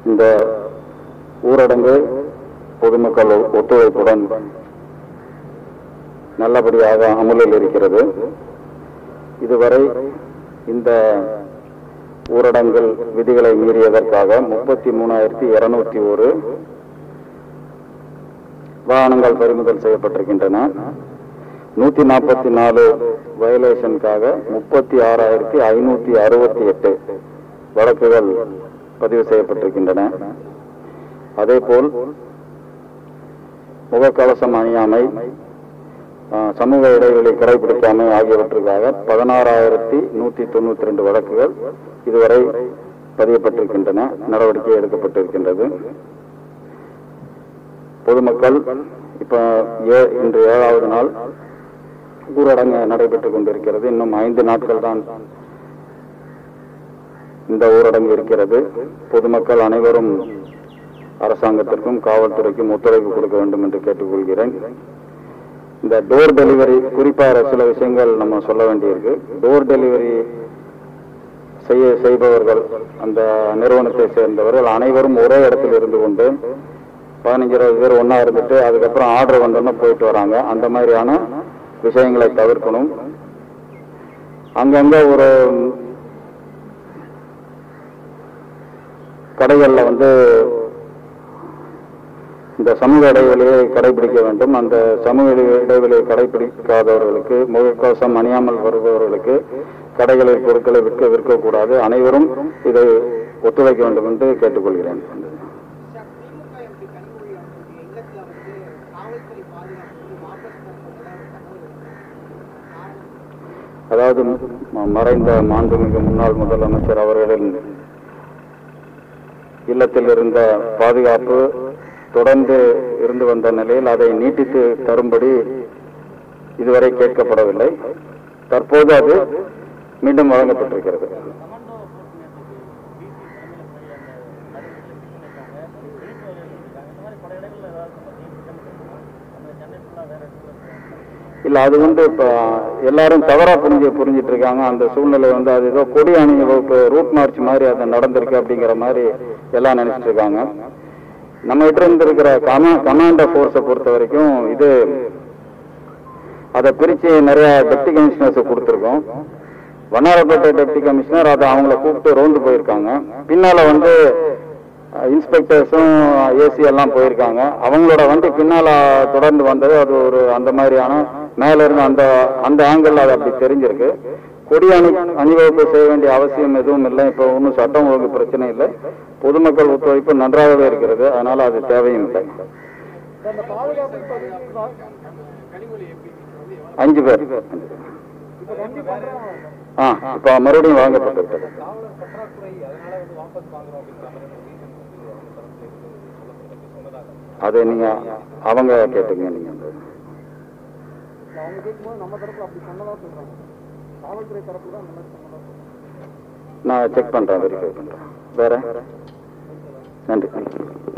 இந்த ஊரடங்கு பொதுமக்கள் ஒத்துழைப்புடன் நல்லபடியாக அமலில் இருக்கிறது இதுவரை இந்த ஊரடங்கு விதிகளை மீறியதற்காக முப்பத்தி மூணாயிரத்தி இருநூத்தி ஒரு வாகனங்கள் பறிமுதல் செய்யப்பட்டிருக்கின்றன நூத்தி நாற்பத்தி நாலு வயலேஷனுக்காக முப்பத்தி ஆறாயிரத்தி ஐநூத்தி அறுபத்தி எட்டு வழக்குகள் பதிவு செய்யப்பட்டிருக்கின்றன அதேபோல் முகக்கவசம் அணியாமை ஆ, சமூக இடைவெளி கடைபிடிக்காமை ஆகியவற்றுக்காக பதினாறாயிரத்தி நூத்தி தொண்ணூத்தி ரெண்டு வழக்குகள் இதுவரை பதியப்பட்டிருக்கின்றன நடவடிக்கை எடுக்கப்பட்டிருக்கின்றது பொதுமக்கள் இப்ப ஏ- இன்று ஏழாவது நாள் ஊரடங்கு நடைபெற்றுக் கொண்டிருக்கிறது இன்னும் ஐந்து நாட்கள் தான் இந்த ஊரடங்கு இருக்கிறது பொதுமக்கள் அனைவரும் அரசாங்கத்திற்கும் காவல்துறைக்கும் ஒத்துழைப்பு கொடுக்க வேண்டும் என்று கேட்டுக்கொள்கிறேன் இந்த டோர் டெலிவரி குறிப்பாக சில விஷயங்கள் நம்ம சொல்ல வேண்டியிருக்கு டோர் டெலிவரி செய்ய செய்பவர்கள் அந்த நிறுவனத்தை சேர்ந்தவர்கள் அனைவரும் ஒரே இடத்தில் இருந்து கொண்டு பதினஞ்சு இருபது பேர் ஒண்ணா இருந்துட்டு அதுக்கப்புறம் ஆர்டர் வந்தோன்னா போயிட்டு வராங்க அந்த மாதிரியான விஷயங்களை தவிர்க்கணும் அங்கங்க ஒரு கடைகள்ல வந்து இந்த சமூக இடைவெளியை கடைபிடிக்க வேண்டும் அந்த சமூக இடை- இடைவெளியை கடைபிடிக்காதவர்களுக்கு முகக்கவசம் அணியாமல் வருபவர்களுக்கு கடைகளில் பொருட்களை விற்க விற்கக்கூடாது அனைவரும் இதை ஒத்துழைக்க வேண்டும் என்று கேட்டுக்கொள்கிறேன் சார், திமுக எம்பி கனிமொழி அவர்களுடைய இல்லத்துல வந்து காவல்துறை பாதுகாப்பு வந்து வாபஸ் பெறப்பட்டதா ஒரு தகவல் இருக்கு. காரணம் அதாவது ம- மறைந்த மாண்புமிகு முன்னாள் முதலமைச்சர் அவர்களின் இல்லத்தில் இருந்த பாதுகாப்பு தொடர்ந்து இருந்து வந்த நிலையில் அதை நீட்டித்து தரும்படி இதுவரை கேட்கப்படவில்லை தற்போது அது மீண்டும் வழங்கப்பட்டிருக்கிறது இல்ல அது வந்து இப்ப எல்லாரும் தவறா புரிஞ்சு புரிஞ்சிட்டு இருக்காங்க அந்த சூழ்நிலை வந்து அது ஏதோ கொடி அணி வகுப்பு ரூட் மார்ச் மாதிரி அது நடந்திருக்கு அப்படிங்கிற மாதிரி எல்லாம் நினைச்சிட்டு இருக்காங்க நம்ம கிட்ட இருந்திருக்கிற கமா கமாண்டோ ஃபோர்ஸை பொறுத்த வரைக்கும் இது அதை பிரிச்சு நிறைய டெப்டி கமிஷனர்ஸ் கொடுத்துருக்கோம் வண்ணாரப்பேட்டை டெப்டி கமிஷனர் அதை அவங்கள கூப்பிட்டு ரோந்து போயிருக்காங்க பின்னால வந்து இன்ஸ்பெக்டர்ஸும் ஏசி எல்லாம் போயிருக்காங்க அவங்களோட வண்டி பின்னால தொடர்ந்து வந்தது அது ஒரு அந்த மாதிரியான மேல இருந்து அந்த அந்த ஆங்கிள் அது அப்படி தெரிஞ்சிருக்கு கொடி அணி அணிவகுப்பு செய்ய வேண்டிய அவசியம் எதுவும் இல்லை இப்போ ஒன்றும் சட்டம் ஒழுங்கு பிரச்சனை இல்லை பொதுமக்கள் ஒத்துழைப்பு நன்றாகவே இருக்கிறது அதனால அது தேவையும் இல்லை அந்த பாதுகாப்பு பகுதி கனிமொழி எம்பி வந்து எவ்வளவு அஞ்சு பேர் இப்ப கண்டிப்பா ஆ இப்போ மறுபடியும் வழங்கப்பட்டிருக்கிறது காவலர் பற்றாக்குறை அதனால வந்து வாபஸ் வாங்குறோம் அப்படிங்கிற மாதிரி ஒரு reason வந்து அவங்க தரப்புல இருந்து சொல்லப்பட்டது சொன்னதாக அதை நீங்க அவங்க கேட்டுங்க நீங்க அந்த அவங்க கேட்கும்போது நம்ம தரப்புல அப்படி சொன்னதா சொல்றாங்க காவல்துறை தரப்புல தான் அந்த மாதிரி சொன்னதா சொல்றாங்க நான் செக் பண்றேன் வெரிஃபை பண்றேன் வேற நன்றி